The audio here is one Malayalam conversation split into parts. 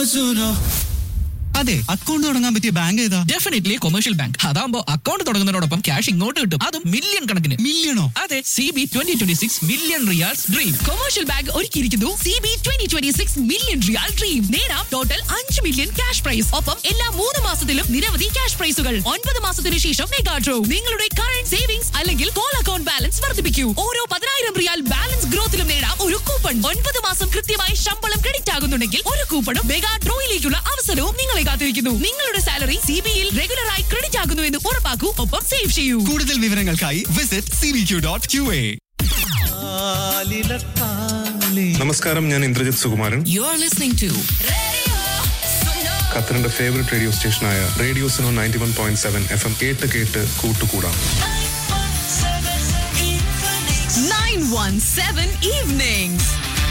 सुनो അതെ അക്കൗണ്ട് തുടങ്ങാൻ പറ്റിയ ബാങ്ക് ഏതാ ഡെഫിനറ്റ്ലി കൊമേഴ്ഷ്യൽ ബാങ്ക് അതാകുമ്പോൾ അക്കൗണ്ട് തുടങ്ങുന്നതിനോടൊപ്പം ക്യാഷ് ഇങ്ങോട്ട് കിട്ടും അതും മില്യൺ കണക്കിന് മില്യണോ അതെ C B twenty twenty six million riyals dream commercial bank ഒരുക്കിയിരിക്കുന്നു C B twenty twenty six million riyal dream നേടാം ടോട്ടൽ അഞ്ച് മില്യൺ ക്യാഷ് പ്രൈസ് ഒപ്പം എല്ലാ മൂന്ന് മാസത്തിലും നിരവധി ക്യാഷ് പ്രൈസുകൾ ഒൻപത് മാസത്തിന് ശേഷം മെഗാ ഡ്രോ നിങ്ങളുടെ കറന്റ് സേവിങ്സ് അല്ലെങ്കിൽ കോൾ അക്കൗണ്ട് ബാലൻസ് വർദ്ധിപ്പിക്കൂ ഓരോ പതിനായിരം റിയാൽ ബാലൻസ് ഗ്രോത്തിലും നേടാം ഒരു കൂപ്പൺ ഒൻപത് മാസം കൃത്യമായി ശമ്പളം ക്രെഡിറ്റ് ആകുന്നുണ്ടെങ്കിൽ ഒരു കൂപ്പണും മെഗാ ഡ്രോയിലേക്കുള്ള അവസരവും നിങ്ങളെ കാത്തിരിക്കുന്നു നിങ്ങളുടെ സാലറി സി ബിയിൽ റെഗുലറായി ക്രെഡിറ്റ് ആകുന്നു എന്ന് ഉറപ്പാക്കൂ ഒപ്പം സേവ് ചെയ്യൂ കൂടുതൽ വിവരങ്ങൾക്കായി visit C B Q dot Q A നമസ്കാരം ഞാൻ Indrajith Sukumaran you are listening to ഖത്തറിന്റെ ഫേവറേറ്റ് റേഡിയോ സ്റ്റേഷനായ radio Suno ninety one point seven F M കേട്ട് കേട്ട് കൂട്ടുകൂടാം 917 evenings.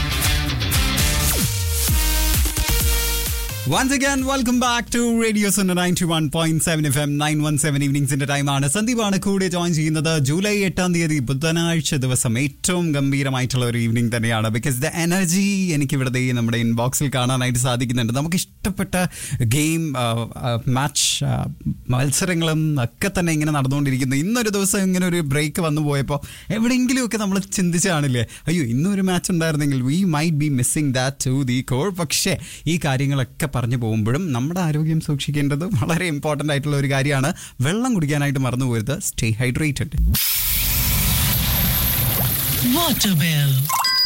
Once again welcome back to radio ninety one point seven F M nine one seven ഈവനിങ്സിന്റെ ടൈമാണ് സന്ദീപാണ് കൂടെ ജോയിൻ ചെയ്യുന്നത് ജൂലൈ എട്ടാം തീയതി ബുധനാഴ്ച ദിവസം ഏറ്റവും ഗംഭീരമായിട്ടുള്ള ഒരു ഈവനിങ് തന്നെയാണ് ബിക്കോസ് ദ എനർജി എനിക്ക് ഇവിടെ ദേ നമ്മുടെ ഇൻബോക്സിൽ കാണാനായിട്ട് സാധിക്കുന്നുണ്ട് നമുക്ക് ഇഷ്ടപ്പെട്ട ഗെയിം മാച്ച് മത്സരങ്ങളും ഒക്കെ തന്നെ ഇങ്ങനെ നടന്നുകൊണ്ടിരിക്കുന്നു ഇന്നൊരു ദിവസം ഇങ്ങനെ ഒരു ബ്രേക്ക് വന്നു പോയപ്പോൾ എവിടെയെങ്കിലുമൊക്കെ നമ്മൾ ചിന്തിച്ചാണില്ലേ അയ്യോ ഇന്നൊരു മാച്ച് ഉണ്ടായിരുന്നെങ്കിൽ we might be missing that to the call പക്ഷേ ഈ കാര്യങ്ങളൊക്കെ പറഞ്ഞു പോകുമ്പോഴും നമ്മുടെ ആരോഗ്യം സൂക്ഷിക്കേണ്ടത് വളരെ ഇമ്പോർട്ടൻ്റ് ആയിട്ടുള്ള ഒരു കാര്യമാണ് വെള്ളം കുടിക്കാനായിട്ട് മറന്നു പോരുത് stay hydrated Waterwell.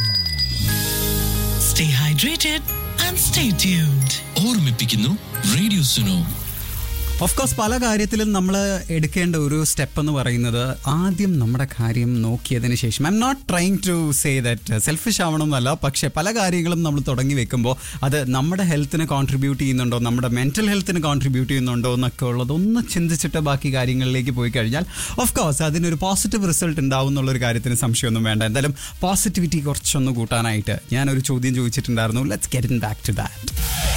Stay hydrated and stay tuned. ഓർമ്മിപ്പിക്കുന്നു റേഡിയോ സുനോ ഓഫ് കോഴ്സ് പല കാര്യത്തിലും നമ്മൾ എടുക്കേണ്ട ഒരു സ്റ്റെപ്പ് എന്ന് പറയുന്നത് ആദ്യം നമ്മുടെ കാര്യം നോക്കിയതിന് ശേഷം I'm not trying to say that selfish ആവണമെന്നല്ല പക്ഷേ പല കാര്യങ്ങളും നമ്മൾ തുടങ്ങി വെക്കുമ്പോൾ അത് നമ്മുടെ ഹെൽത്തിന് കോൺട്രിബ്യൂട്ട് ചെയ്യുന്നുണ്ടോ നമ്മുടെ മെൻറ്റൽ ഹെൽത്തിന് കോൺട്രിബ്യൂട്ട് ചെയ്യുന്നുണ്ടോ എന്നൊക്കെ ഉള്ളത് ഒന്ന് ചിന്തിച്ചിട്ട് ബാക്കി കാര്യങ്ങളിലേക്ക് പോയി കഴിഞ്ഞാൽ ഓഫ് കോഴ്സ് അതിനൊരു പോസിറ്റീവ് റിസൾട്ട് ഉണ്ടാവും എന്നുള്ളൊരു കാര്യത്തിന് സംശയമൊന്നും വേണ്ട എന്തായാലും പോസിറ്റിവിറ്റി കുറച്ചൊന്ന് കൂട്ടാനായിട്ട് ഞാനൊരു ചോദ്യം ചോദിച്ചിട്ടുണ്ടായിരുന്നു let's get in back to that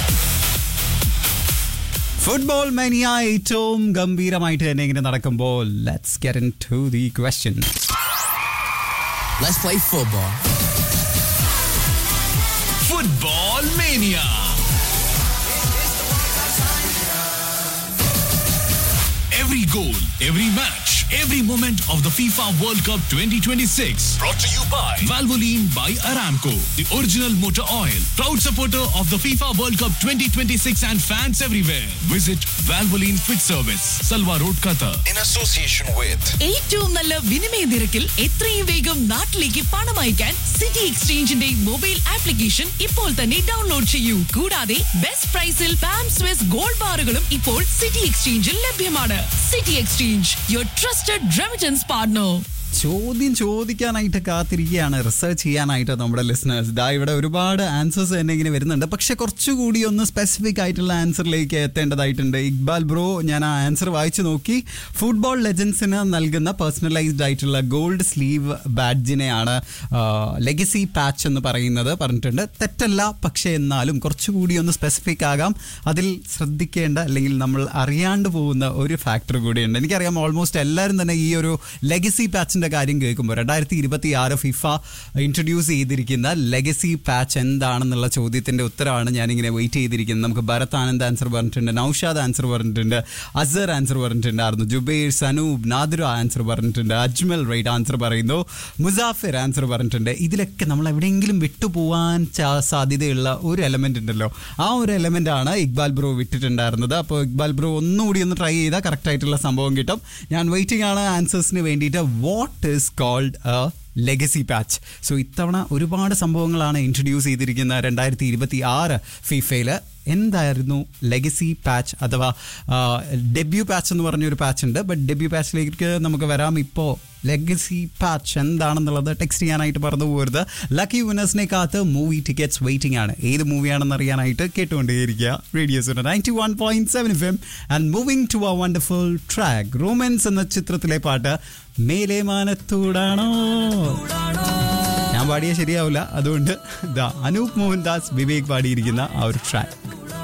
football mania ഏറ്റവും ഗംഭീരമായിട്ട് തന്നെ ഇങ്ങനെ നടക്കുമ്പോൾ let's get into the question Let's play football. Football mania Every goal, every match, every moment of the FIFA World Cup 2026. Brought to you by Valvoline by Aramco, the original motor oil. Proud supporter of the FIFA World Cup 2026 and fans everywhere. Visit Valvoline Quick Service, Salwa Road, Qatar. in association with ഏറ്റവും നല്ല വിനിമയ നിരക്കിൽ എത്രയും വേഗം നാട്ടിലേക്ക് പണം അയക്കാൻ സിറ്റി എക്സ്ചേഞ്ചിന്റെ മൊബൈൽ ആപ്ലിക്കേഷൻ ഇപ്പോൾ തന്നെ ഡൗൺലോഡ് ചെയ്യൂ കൂടാതെ ബെസ്റ്റ് പ്രൈസിൽ പാം സ്വിസ് ഗോൾഡ് ബാറുകളും ഇപ്പോൾ സിറ്റി എക്സ്ചേഞ്ചിൽ ലഭ്യമാണ് city exchange your trusted remittance partner ചോദ്യം ചോദിക്കാനായിട്ട് കാത്തിരിക്കുകയാണ് റിസർച്ച് ചെയ്യാനായിട്ട് നമ്മുടെ ലിസണേഴ്സ് ഇതാ ഇവിടെ ഒരുപാട് ആൻസേഴ്സ് തന്നെ ഇങ്ങനെ വരുന്നുണ്ട് പക്ഷെ കുറച്ചുകൂടി ഒന്ന് സ്പെസിഫിക് ആയിട്ടുള്ള ആൻസറിലേക്ക് എത്തേണ്ടതായിട്ടുണ്ട് ഇക്ബാൽ ബ്രോ ഞാൻ ആ ആൻസർ വായിച്ചു നോക്കി ഫുട്ബോൾ ലെജൻസിന് നൽകുന്ന പേഴ്സണലൈസ്ഡ് ആയിട്ടുള്ള ഗോൾഡ് സ്ലീവ് ബാഡ്ജിനെയാണ് ലെഗസി പാച്ച് എന്ന് പറയുന്നത് പറഞ്ഞിട്ടുണ്ട് തെറ്റല്ല പക്ഷേ എന്നാലും കുറച്ചുകൂടി ഒന്ന് സ്പെസിഫിക് ആകാം അതിൽ ശ്രദ്ധിക്കേണ്ട അല്ലെങ്കിൽ നമ്മൾ അറിയാണ്ട് പോകുന്ന ഒരു ഫാക്ടർ കൂടിയുണ്ട് എനിക്കറിയാം ഓൾമോസ്റ്റ് എല്ലാവരും തന്നെ ഈ ഒരു ലെഗസി പാച്ചിന്റെ കാര്യം കേൾക്കുമ്പോൾ രണ്ടായിരത്തി ഇരുപത്തി ആറ് ഫിഫ ഇൻട്രൊഡ്യൂസ് ചെയ്തിരിക്കുന്ന ലെഗസി പാച്ച് എന്താണെന്നുള്ള ചോദ്യത്തിന്റെ ഉത്തരവാണ് ഞാനിങ്ങനെ വെയിറ്റ് ചെയ്തിരിക്കുന്നത് നമുക്ക് ഭരത് ആനന്ദ് ആൻസർ പറഞ്ഞിട്ടുണ്ട് നൌഷാദ് ആൻസർ പറഞ്ഞിട്ടുണ്ട് അസർ ആൻസർ പറഞ്ഞിട്ടുണ്ടായിരുന്നു ജുബൈർ സനൂബ് നാദിറ ആൻസർ പറഞ്ഞിട്ടുണ്ട് അജ്മൽ റൈറ്റ് ആൻസർ പറയുന്നു മുസാഫിർ ആൻസർ പറഞ്ഞിട്ടുണ്ട് ഇതിലൊക്കെ നമ്മൾ എവിടെയെങ്കിലും വിട്ടുപോകാൻ ചാ- സാധ്യതയുള്ള ഒരു എലമെന്റ് ഉണ്ടല്ലോ ആ ഒരു എലമെന്റ് ആണ് ഇക്ബാൽ ബ്രോ വിട്ടിട്ടുണ്ടായിരുന്നത് അപ്പോൾ ഇക്ബാൽ ബ്രോ ഒന്നുകൂടി ഒന്ന് ട്രൈ ചെയ്താൽ കറക്റ്റ് ആയിട്ടുള്ള സംഭവം കിട്ടും ഞാൻ വെയിറ്റിംഗ് ആണ് ആൻസേഴ്സിന് വേണ്ടിയിട്ട് what is called a legacy patch so ഇത്തവണ ഒരുപാട് സംഭവങ്ങളാണ് ഇൻട്രൊഡ്യൂസ് ചെയ്തിരിക്കുന്ന രണ്ടായിരത്തി ഇരുപത്തി ആറ് ഫിഫയിൽ എന്തായിരുന്നു ലെഗസി പാച്ച് അഥവാ ഡെബ്യൂ പാച്ച് എന്ന് പറഞ്ഞൊരു പാച്ച് ഉണ്ട് ബട്ട് ഡെബ്യൂ പാച്ചിലേക്ക് നമുക്ക് വരാം ഇപ്പോൾ ലെഗസി പാച്ച് എന്താണെന്നുള്ളത് ടെക്സ്റ്റ് ചെയ്യാനായിട്ട് പറഞ്ഞു പോകരുത് ലക്കി വിനേഴ്സിനെ കാത്ത് മൂവി ടിക്കറ്റ്സ് വെയിറ്റിംഗ് ആണ് ഏത് മൂവിയാണെന്ന് അറിയാനായിട്ട് കേട്ടുകൊണ്ടേയിരിക്കുക radios ninety one point seven F M and moving to a wonderful track Romans എന്ന ചിത്രത്തിലെ പാട്ട് മേലെ മാനത്തൂടാണോ ഞാൻ പാടിയ ശരിയാവില്ല അതുകൊണ്ട് ദാ അനൂപ് മോഹൻദാസ് വിവേക് പാടിയിരിക്കുന്ന ആ ഒരു ട്രാക്ക്